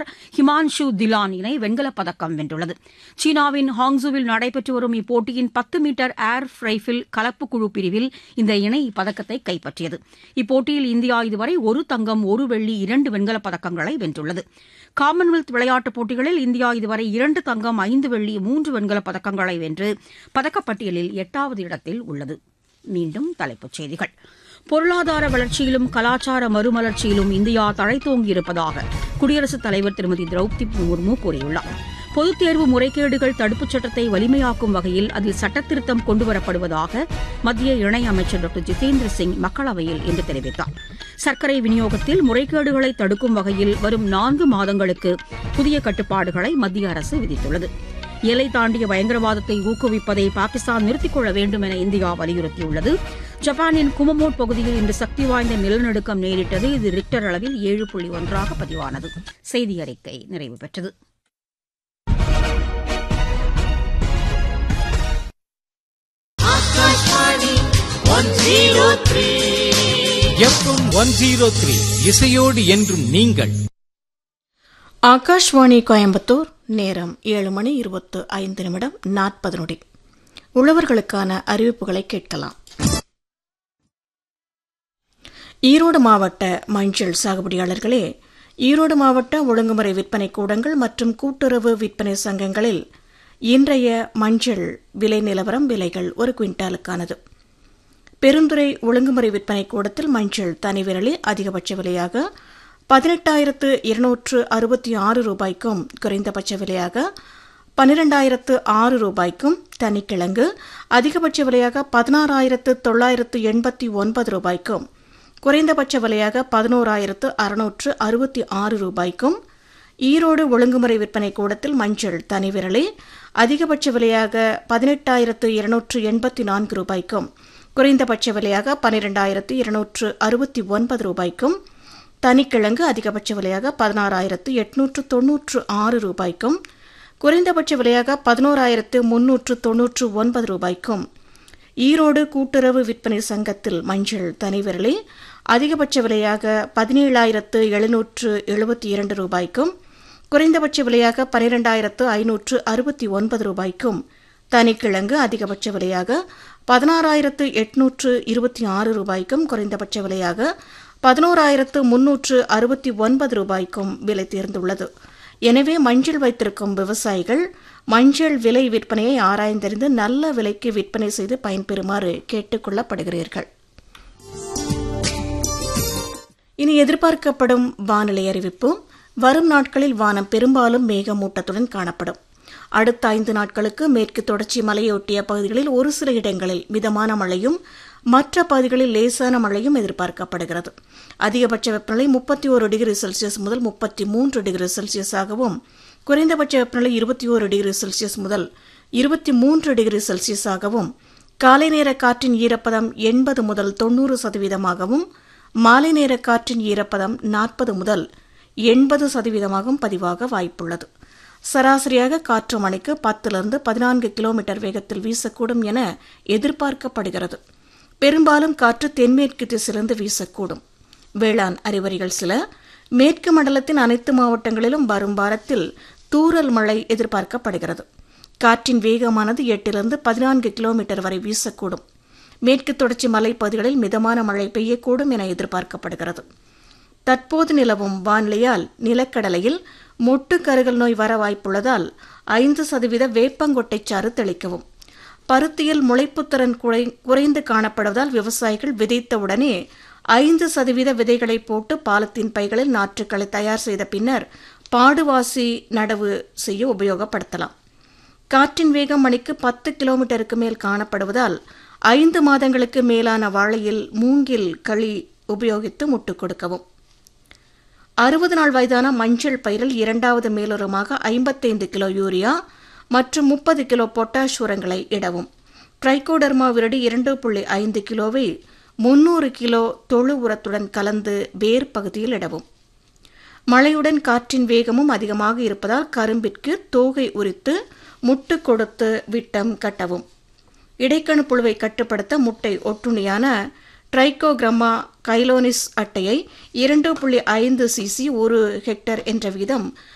ஹிமான்ஷு திலான் இணை வெண்கலப் பதக்கம் வென்றுள்ளது சீனாவின் ஹாங்ஸுவில் நடைபெற்று வரும் இப்போட்டியின் பத்து மீட்டர் ஏர் ரைஃபிள் கலப்பு குழு பிரிவில் இந்த இணை இப்பதக்கத்தை கைப்பற்றியது இப்போட்டியில் இந்தியா இதுவரை ஒரு தங்கம் ஒரு வெள்ளி இரண்டு வெண்கலப் பதக்கங்களை வென்றுள்ளது காமன்வெல்த் விளையாட்டுப் போட்டிகளில் இந்தியா இதுவரை இரண்டு தங்கம் ஐந்து வெள்ளி மூன்று வெண்கலப் பதக்கங்களை வென்று பதக்கப்பட்டியலில் எட்டாவது இடத்தில் உள்ளது மீண்டும் தலைப்புச் செய்திகள் பொருளாதார வளர்ச்சியிலும் கலாச்சார மறுமலர்ச்சியிலும் இந்தியா தழைத்தோங்கியிருப்பதாக குடியரசுத் தலைவர் திருமதி திரௌபதி முர்மு கூறியுள்ளார் பொதுத் தேர்வு முறைகேடுகள் தடுப்புச் சட்டத்தை வலிமையாக்கும் வகையில் அதில் சட்டத்திருத்தம் கொண்டுவரப்படுவதாக மத்திய இணையமைச்சர் டாக்டர் ஜிதேந்திர சிங் மக்களவையில் இன்று தெரிவித்தார் சர்க்கரை விநியோகத்தில் முறைகேடுகளை தடுக்கும் வகையில் வரும் நான்கு மாதங்களுக்கு புதிய கட்டுப்பாடுகளை மத்திய அரசு விதித்துள்ளது எல்லை தாண்டிய பயங்கரவாதத்தை ஊக்குவிப்பதை பாகிஸ்தான் நிறுத்திக் கொள்ள வேண்டும் என இந்தியா வலியுறுத்தியுள்ளது ஜப்பானின் குமமோட் பகுதியில் இன்று சக்தி வாய்ந்த நிலநடுக்கம் நேரிட்டது இது ரிக்டர் அளவில் ஏழு புள்ளி ஒன்றாக பதிவானது செய்தி அறிக்கை நிறைவு பெற்றது எஃப்எம் ஒன் ஜீரோ த்ரீ இசையோடு என்றும் நீங்கள் ஆகாஷ்வாணி கோயம்புத்தூர் நேரம் ஏழு மணி இருபத்து ஐந்து நிமிடம் நாற்பது நொடி உழவர்களுக்கான அறிவிப்புகளை கேட்கலாம் ஈரோடு மாவட்ட மஞ்சள் சாகுபடியாளர்களே ஈரோடு மாவட்ட ஒழுங்குமுறை விற்பனை கூடங்கள் மற்றும் கூட்டுறவு விற்பனை சங்கங்களில் இன்றைய மஞ்சள் விலை நிலவரம் விலைகள் ஒரு குவிண்டாலுக்கானது பெருந்துறை ஒழுங்குமுறை விற்பனை கூடத்தில் மஞ்சள் தனி விரலி அதிகபட்ச விலையாக பதினெட்டாயிரத்து இருநூற்று அறுபத்தி ஆறு ரூபாய்க்கும் குறைந்தபட்ச விலையாக பன்னிரெண்டாயிரத்து ஆறு ரூபாய்க்கும் தனிக்கிழங்கு அதிகபட்ச விலையாக பதினாறாயிரத்து தொள்ளாயிரத்து எண்பத்தி ஒன்பது ரூபாய்க்கும் குறைந்தபட்ச விலையாக பதினோராயிரத்து அறுநூற்று அறுபத்தி ஆறு ரூபாய்க்கும் ஈரோடு ஒழுங்குமுறை விற்பனை கூடத்தில் மஞ்சள் தனி விரலி அதிகபட்ச விலையாக பதினெட்டாயிரத்து இருநூற்று எண்பத்தி நான்கு ரூபாய்க்கும் குறைந்தபட்ச விலையாக பன்னிரெண்டாயிரத்து இருநூற்று அறுபத்தி ஒன்பது ரூபாய்க்கும் தனிக்கிழங்கு அதிகபட்ச விலையாக பதினாறாயிரத்து எட்நூற்று தொன்னூற்று ஆறு ரூபாய்க்கும் குறைந்தபட்ச விலையாக பதினோராயிரத்து முன்னூற்று தொன்னூற்று ஒன்பது ரூபாய்க்கும் ஈரோடு கூட்டுறவு விற்பனை சங்கத்தில் மஞ்சள் தனிவிரலி அதிகபட்ச விலையாக பதினேழாயிரத்து எழுநூற்று எழுபத்தி இரண்டு ரூபாய்க்கும் குறைந்தபட்ச விலையாக பனிரெண்டாயிரத்து ஐநூற்று அறுபத்தி ஒன்பது ரூபாய்க்கும் தனிக்கிழங்கு அதிகபட்ச விலையாக பதினாறாயிரத்து எட்நூற்று இருபத்தி ஆறு ரூபாய்க்கும் குறைந்தபட்ச விலையாக பதினோராயிரத்து முன்னூற்று அறுபத்தி ஒன்பது ரூபாய்க்கும் விலை தேர்ந்துள்ளது எனவே மஞ்சள் வைத்திருக்கும் விவசாயிகள் மஞ்சள் விலை விற்பனையை ஆராய்ந்தறிந்து நல்ல விலைக்கு விற்பனை செய்து பயன்பெறுமாறு கேட்டுக் கொள்ளப்படுகிறீர்கள் இனி எதிர்பார்க்கப்படும் வானிலை அறிவிப்பு வரும் நாட்களில் வானம் பெரும்பாலும் மேகமூட்டத்துடன் காணப்படும் அடுத்த ஐந்து நாட்களுக்கு மேற்கு தொடர்ச்சி மலையொட்டிய பகுதிகளில் ஒரு சில இடங்களில் மிதமான மழையும் மற்ற பகுதிகளில் லேசான மழையும் எதிர்பார்க்கப்படுகிறது அதிகபட்ச வெப்பநிலை முப்பத்தி ஒரு டிகிரி செல்சியஸ் முதல் முப்பத்தி மூன்று டிகிரி செல்சியஸாகவும் குறைந்தபட்ச வெப்பநிலை இருபத்தி ஒரு டிகிரி செல்சியஸ் முதல் இருபத்தி மூன்று டிகிரி செல்சியஸாகவும் காலை நேர காற்றின் ஈரப்பதம் எண்பது முதல் தொன்னூறு சதவீதமாகவும் மாலை நேர காற்றின் ஈரப்பதம் நாற்பது முதல் எண்பது சதவீதமாகவும் பதிவாக வாய்ப்புள்ளது சராசரியாக காற்று மணிக்கு பத்திலிருந்து பதினான்கு கிலோமீட்டர் வேகத்தில் வீசக்கூடும் என எதிர்பார்க்கப்படுகிறது பெரும்பாலும் காற்று தென்மேற்கு திசையிலிருந்து வீசக்கூடும் வேளாண் அறிவறிகள் சில மேற்கு மண்டலத்தின் அனைத்து மாவட்டங்களிலும் வரும் வாரத்தில் தூறல் மழை எதிர்பார்க்கப்படுகிறது காற்றின் வேகமானது எட்டிலிருந்து பதினான்கு கிலோமீட்டர் வரை வீசக்கூடும் மேற்கு தொடர்ச்சி மலைப்பகுதிகளில் மிதமான மழை பெய்யக்கூடும் என எதிர்பார்க்கப்படுகிறது தற்போது நிலவும் வானிலையால் நிலக்கடலையில் மொட்டு கருகல் நோய் வர வாய்ப்புள்ளதால் ஐந்து சதவீத வேப்பங்கொட்டை சாறு தெளிக்கவும் பருத்தியில் முளைப்புத்திறன் குறை குறைந்து காணப்படுவதால் விவசாயிகள் விதைத்தவுடனே ஐந்து சதவீத விதைகளை போட்டு பாலத்தின் பைகளில் நாற்றுக்களை தயார் செய்த பின்னர் பாடுவாசி நடவு செய்ய உபயோகப்படுத்தலாம் காற்றின் வேகம் மணிக்கு பத்து கிலோமீட்டருக்கு மேல் காணப்படுவதால் ஐந்து மாதங்களுக்கு மேலான வாழையில் மூங்கில் களி உபயோகித்து முட்டு கொடுக்கவும் அறுபது நாள் வயதான மஞ்சள் பயிரில் இரண்டாவது மேலுரமாக ஐம்பத்தைந்து கிலோ யூரியா மற்றும் முப்பது கிலோ பொட்டாஷ் உரங்களை இடவும் ட்ரைகோடர்மா விரடி இரண்டு புள்ளி ஐந்து கிலோவை முன்னூறு கிலோ தொழு உரத்துடன் கலந்து வேர் பகுதியில் இடவும் மழையுடன் காற்றின் வேகமும் அதிகமாக இருப்பதால் கரும்பிற்கு தோகை உரித்து முட்டு கொடுத்து விட்டம் கட்டவும் இடைக்கணு புழுவை கட்டுப்படுத்த முட்டை ஒட்டுணியான ட்ரைகோகிரம்மா கைலோனிஸ் அட்டையை இரண்டு புள்ளி ஐந்து சிசி ஒரு ஹெக்டர் என்ற வீதம்